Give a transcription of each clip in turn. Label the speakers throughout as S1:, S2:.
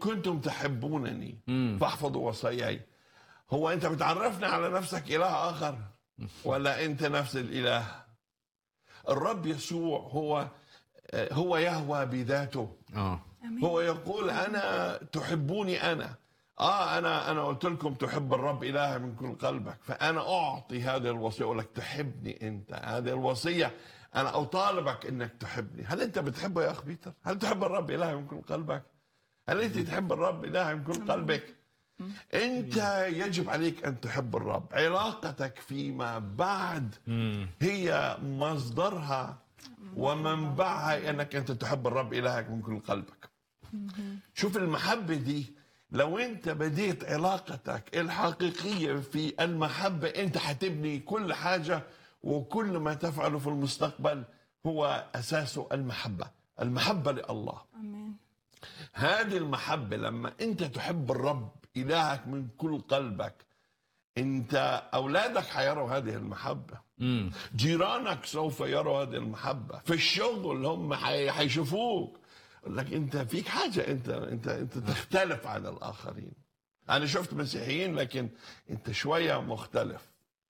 S1: كنتم تحبونني
S2: مم.
S1: فاحفظوا وصاياي هو انت بتعرفنا على نفسك اله اخر ولا انت نفس الاله الرب يسوع هو هو يهوى بذاته
S2: اه
S1: هو يقول انا تحبوني انا اه انا انا قلت لكم تحب الرب الهك من كل قلبك فانا اعطي هذه الوصيه اقول لك تحبني انت هذه الوصيه انا اطالبك انك تحبني هل انت بتحبه يا اخ بيتر هل تحب الرب الهك من كل قلبك هل انت تحب الرب الهك من كل قلبك انت يجب عليك ان تحب الرب علاقتك فيما بعد
S2: مم.
S1: هي مصدرها ومنبعها انك انت تحب الرب الهك من كل قلبك شوف المحبه دي لو انت بديت علاقتك الحقيقيه في المحبه انت حتبني كل حاجه وكل ما تفعله في المستقبل هو اساسه المحبه المحبه لله
S3: امين
S1: هذه المحبة لما أنت تحب الرب إلهك من كل قلبك أنت أولادك حيروا هذه المحبة
S2: مم.
S1: جيرانك سوف يروا هذه المحبة في الشغل هم حي- حيشوفوك يقول لك أنت فيك حاجة أنت أنت أنت تختلف عن الآخرين أنا شفت مسيحيين لكن أنت شوية مختلف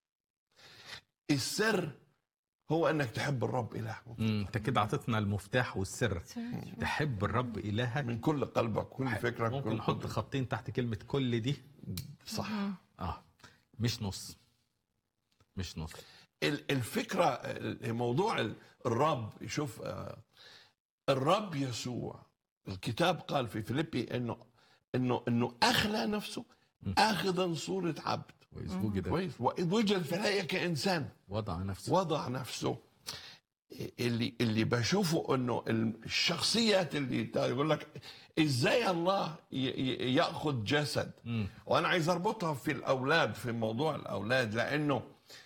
S1: السر هو أنك تحب الرب إلهك
S2: مم. انت كده اعطيتنا المفتاح والسر تحب الرب الهك
S1: من كل قلبك كل فكرك
S2: ممكن
S1: كل
S2: نحط
S1: قدرتك.
S2: خطين تحت كلمه كل دي
S1: صح
S2: اه مش نص مش نص
S1: ال- الفكره ال- موضوع ال- الرب شوف آه، الرب يسوع الكتاب قال في فيليبي انه انه انه اخلى نفسه اخذا صوره عبد
S2: كويس وجد
S1: كويس واذ وجد في الحقيقه كانسان
S2: وضع نفسه
S1: وضع نفسه اللي اللي بشوفه انه الشخصيات اللي يقول لك ازاي الله ي- ي- ياخذ جسد
S2: مم.
S1: وانا عايز اربطها في الاولاد في موضوع الاولاد لانه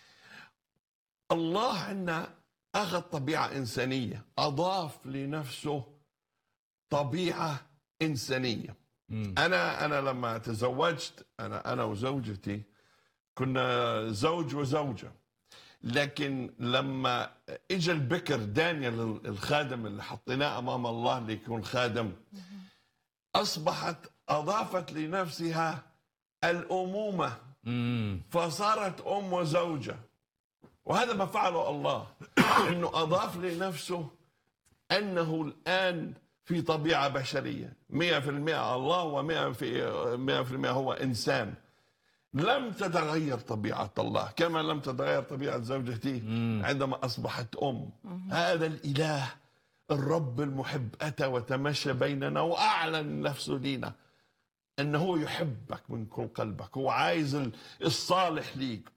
S1: الله عندنا اخذ طبيعه انسانيه اضاف لنفسه طبيعه انسانيه
S2: مم.
S1: انا انا لما تزوجت انا انا وزوجتي كنا زوج وزوجه لكن لما اجى البكر دانيال الخادم اللي حطيناه امام الله ليكون خادم اصبحت اضافت لنفسها الامومه
S2: مم.
S1: فصارت ام وزوجه وهذا ما فعله الله انه اضاف لنفسه انه الان في طبيعه بشريه 100% الله و100% في 100% هو انسان لم تتغير طبيعه الله كما لم تتغير طبيعه زوجتي عندما اصبحت ام هذا الاله الرب المحب اتى وتمشى بيننا واعلن نفسه لينا انه هو يحبك من كل قلبك هو عايز ال- الصالح ليك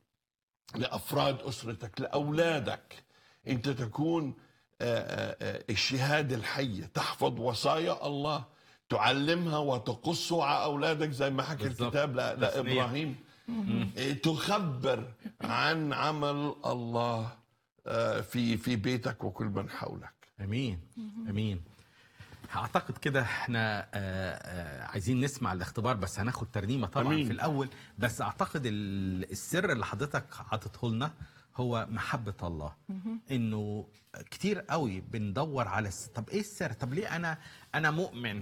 S1: لافراد اسرتك لاولادك انت تكون آه، آه، آه، الشهاده الحيه تحفظ وصايا الله تعلمها وتقصها على اولادك زي ما حكى
S2: بالظبط.
S1: الكتاب ل-
S2: تسليم.
S1: لابراهيم آه، تخبر عن عمل الله آه، في في بيتك وكل من حولك
S2: امين امين اعتقد كده احنا آه، آه، عايزين نسمع الاختبار بس هناخد ترنيمه طبعا
S1: أمين.
S2: في الاول بس اعتقد ال- السر اللي حضرتك عاطته لنا هو محبه الله انه كتير قوي بندور على الس... طب ايه السر طب ليه انا انا مؤمن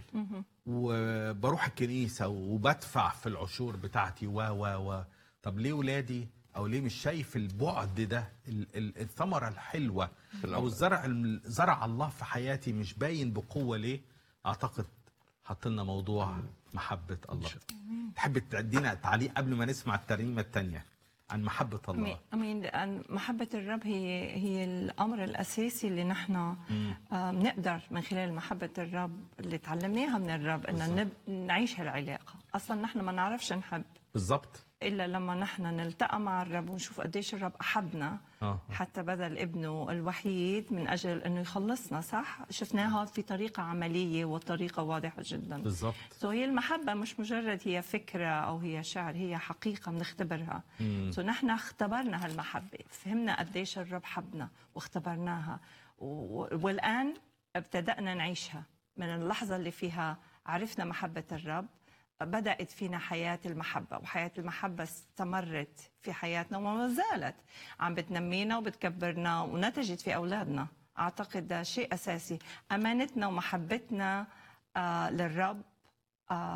S2: وبروح الكنيسه وبدفع في العشور بتاعتي و و و طب ليه ولادي او ليه مش شايف البعد ده ال- ال- الثمره الحلوه او الزرع الم- زرع الله في حياتي مش باين بقوه ليه اعتقد حط لنا موضوع محبه الله تحب تدينا تعليق قبل ما نسمع الترنيمه الثانيه عن محبه الله
S3: امين لان محبه الرب هي هي الامر الاساسي اللي نحن آه، بنقدر من خلال محبه الرب اللي تعلمناها من الرب ان نب- نعيش هالعلاقه اصلا نحن ما نعرفش نحب
S2: بالظبط
S3: الا لما نحن نلتقى مع الرب ونشوف قديش الرب احبنا
S2: آه.
S3: حتى بذل ابنه الوحيد من اجل انه يخلصنا صح شفناها في طريقه عمليه وطريقه واضحه جدا
S2: بالظبط
S3: سو هي المحبة مش مجرد هي فكرة أو هي شعر هي حقيقة بنختبرها سو نحن اختبرنا هالمحبة فهمنا قديش الرب حبنا واختبرناها و- والآن ابتدأنا نعيشها من اللحظة اللي فيها عرفنا محبة الرب بدأت فينا حياة المحبة وحياة المحبة استمرت في حياتنا وما زالت عم بتنمينا وبتكبرنا ونتجت في أولادنا أعتقد ده شيء أساسي أمانتنا ومحبتنا آه للرب آه